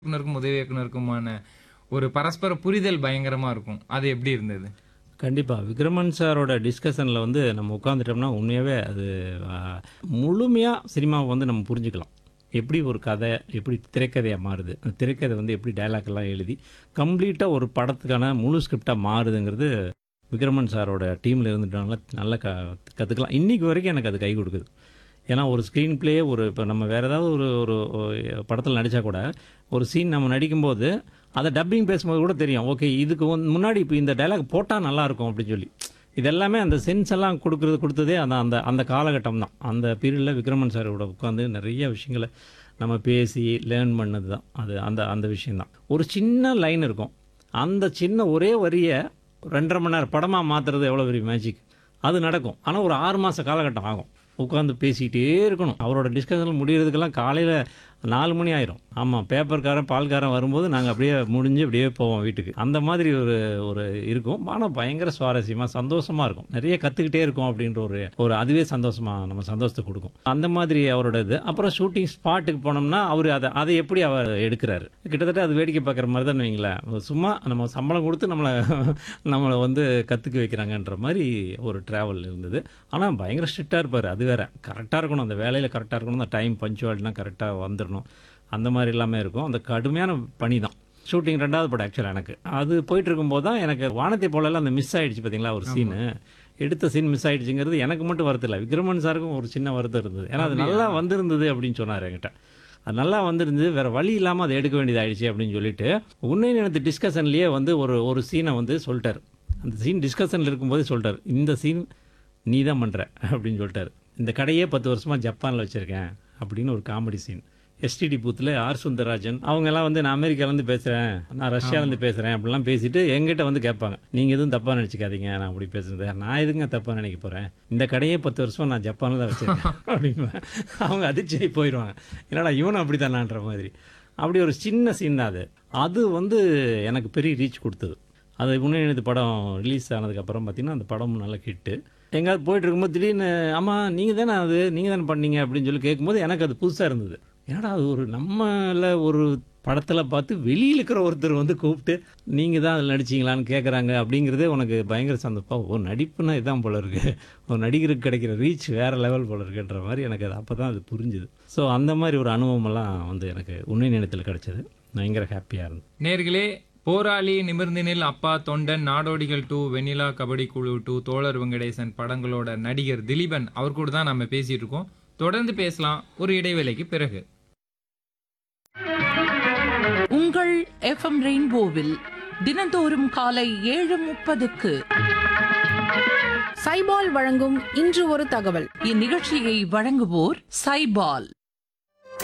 இயக்குனருக்கும் உதவி இயக்குனருக்குமான ஒரு பரஸ்பர புரிதல் பயங்கரமா இருக்கும் அது எப்படி இருந்தது கண்டிப்பாக விக்ரமன் சாரோட டிஸ்கஷனில் வந்து நம்ம உட்காந்துட்டோம்னா உண்மையாகவே அது முழுமையாக சினிமாவை வந்து நம்ம புரிஞ்சுக்கலாம் எப்படி ஒரு கதை எப்படி திரைக்கதையாக மாறுது அந்த திரைக்கதை வந்து எப்படி dialogue எல்லாம் எழுதி கம்ப்ளீட்டாக ஒரு படத்துக்கான முழு ஸ்கிரிப்டாக மாறுதுங்கிறது விக்ரமன் சாரோட டீமில் இருந்துட்டாங்கள நல்லா க கற்றுக்கலாம் இன்றைக்கி வரைக்கும் எனக்கு அது கை கொடுக்குது ஏன்னா ஒரு ஸ்க்ரீன் ப்ளே ஒரு இப்போ நம்ம வேறு ஏதாவது ஒரு ஒரு படத்தில் நடித்தா கூட ஒரு சீன் நம்ம நடிக்கும்போது அதை டப்பிங் பேசும்போது கூட தெரியும் ஓகே இதுக்கு வந்து முன்னாடி இப்போ இந்த டைலாக் போட்டால் நல்லாயிருக்கும் அப்படின்னு சொல்லி இதெல்லாமே அந்த சென்ஸ் எல்லாம் கொடுக்குறது கொடுத்ததே அந்த அந்த அந்த காலகட்டம் தான் அந்த பீரியடில் விக்ரமன் சாரோட உட்காந்து நிறைய விஷயங்களை நம்ம பேசி லேர்ன் பண்ணது தான் அது அந்த அந்த விஷயந்தான் ஒரு சின்ன லைன் இருக்கும் அந்த சின்ன ஒரே வரியை ரெண்டரை மணி நேரம் படமாக மாற்றுறது எவ்வளோ பெரிய மேஜிக் அது நடக்கும் ஆனால் ஒரு ஆறு மாத காலகட்டம் ஆகும் உட்காந்து பேசிக்கிட்டே இருக்கணும் அவரோட டிஸ்கஷன் முடியறதுக்கெல்லாம் காலையில் நாலு மணி ஆயிரும் ஆமாம் பேப்பர்காரன் பால்காரன் வரும்போது நாங்கள் அப்படியே முடிஞ்சு அப்படியே போவோம் வீட்டுக்கு அந்த மாதிரி ஒரு ஒரு இருக்கும் ஆனால் பயங்கர சுவாரஸ்யமாக சந்தோஷமாக இருக்கும் நிறைய கற்றுக்கிட்டே இருக்கும் அப்படின்ற ஒரு ஒரு அதுவே சந்தோஷமாக நம்ம சந்தோஷத்தை கொடுக்கும் அந்த மாதிரி அவரோட இது அப்புறம் ஷூட்டிங் ஸ்பாட்டுக்கு போனோம்னா அவர் அதை அதை எப்படி அவர் எடுக்கிறாரு கிட்டத்தட்ட அது வேடிக்கை பார்க்குற மாதிரி தான் வைங்களேன் சும்மா நம்ம சம்பளம் கொடுத்து நம்மளை நம்மளை வந்து கற்றுக்க வைக்கிறாங்கன்ற மாதிரி ஒரு ட்ராவல் இருந்தது ஆனால் பயங்கர ஸ்ட்ரிக்டாக இருப்பார் அது வேற கரெக்டாக இருக்கணும் அந்த வேலையில் கரெக்டாக இருக்கணும் அந்த டைம் பஞ்சுவாலிட்டினா கரெக்டாக வந்துடணும் அந்த மாதிரி எல்லாமே இருக்கும் அந்த கடுமையான பணி தான் ஷூட்டிங் ரெண்டாவது படம் ஆக்சுவலாக எனக்கு அது போயிட்டு இருக்கும்போது தான் எனக்கு வானத்தை போலலாம் அந்த மிஸ் ஆயிடுச்சு பார்த்தீங்களா ஒரு சீனு எடுத்த சீன் மிஸ் ஆயிடுச்சுங்கிறது எனக்கு மட்டும் வருத்தம் இல்லை விக்ரமன் சாருக்கும் ஒரு சின்ன வருத்தம் இருந்தது ஏன்னா அது நல்லா வந்திருந்தது அப்படின்னு சொன்னார் என்கிட்ட அது நல்லா வந்திருந்தது வேற வழி இல்லாமல் அதை எடுக்க வேண்டியதாயிடுச்சு அப்படின்னு சொல்லிட்டு உன்னை நினைத்து டிஸ்கஷன்லேயே வந்து ஒரு ஒரு சீனை வந்து சொல்லிட்டார் அந்த சீன் டிஸ்கஷனில் இருக்கும்போதே சொல்லிட்டார் இந்த சீன் நீ தான் பண்ணுற அப்படின்னு சொல்லிட்டாரு இந்த கடையே பத்து வருஷமாக ஜப்பானில் வச்சுருக்கேன் அப்படின்னு ஒரு காமெடி சீன் எஸ்டிடி பூத்தில் ஆர் சுந்தரராஜன் அவங்கெல்லாம் வந்து நான் அமெரிக்காலேருந்து பேசுகிறேன் நான் ரஷ்யாலேருந்து பேசுகிறேன் அப்படிலாம் பேசிட்டு எங்கிட்ட வந்து கேட்பாங்க நீங்கள் எதுவும் தப்பாக நினச்சிக்காதீங்க நான் அப்படி பேசுறது நான் எதுங்க தப்பாக நினைக்க போகிறேன் இந்த கடையே பத்து வருஷம் நான் ஜப்பானில் தான் வச்சுருக்கேன் அப்படின்னு அவங்க அதிர்ச்சி போயிடுவாங்க என்னடா இவனும் அப்படி தானான்ற மாதிரி அப்படி ஒரு சின்ன சீன் தான் அது அது வந்து எனக்கு பெரிய ரீச் கொடுத்தது அது முன்னணி படம் ரிலீஸ் ஆனதுக்கப்புறம் பார்த்தீங்கன்னா அந்த படம் நல்லா ஹிட்டு எங்கேயாவது போயிட்டு இருக்கும்போது திடீர்னு ஆமாம் நீங்கள் தானே அது நீங்கள் தானே பண்ணீங்க அப்படின்னு சொல்லி கேட்கும்போது எனக்கு அது புதுசாக இருந்தது ஏன்னா அது ஒரு நம்மள ஒரு படத்தில் பார்த்து வெளியில் இருக்கிற ஒருத்தர் வந்து கூப்பிட்டு நீங்கள் தான் அதில் நடிச்சீங்களான்னு கேட்குறாங்க அப்படிங்கிறதே உனக்கு பயங்கர சந்தோஷம் ஓ நடிப்புனா இதான் போல இருக்கு ஒரு நடிகருக்கு கிடைக்கிற ரீச் வேறு லெவல் போல இருக்குன்ற மாதிரி எனக்கு அது அப்போ தான் அது புரிஞ்சுது ஸோ அந்த மாதிரி ஒரு அனுபவமெல்லாம் வந்து எனக்கு உண்மை நினைத்தில் கிடைச்சது பயங்கர ஹாப்பியாக இருந்தது நேர்களே போராளி நிமிர்ந்தினில் அப்பா தொண்டன் நாடோடிகள் டூ வெண்ணிலா கபடி குழு டூ தோழர் வெங்கடேசன் படங்களோட நடிகர் திலீபன் அவர் கூட தான் நம்ம பேசிட்டு இருக்கோம் தொடர்ந்து பேசலாம் ஒரு இடைவேளைக்கு பிறகு உங்கள் எஃப்எம் ரெயின்போவில் தினந்தோறும் காலை ஏழு முப்பதுக்கு சைபால் வழங்கும் இன்று ஒரு தகவல் இந்நிகழ்ச்சியை வழங்குவோர் சைபால்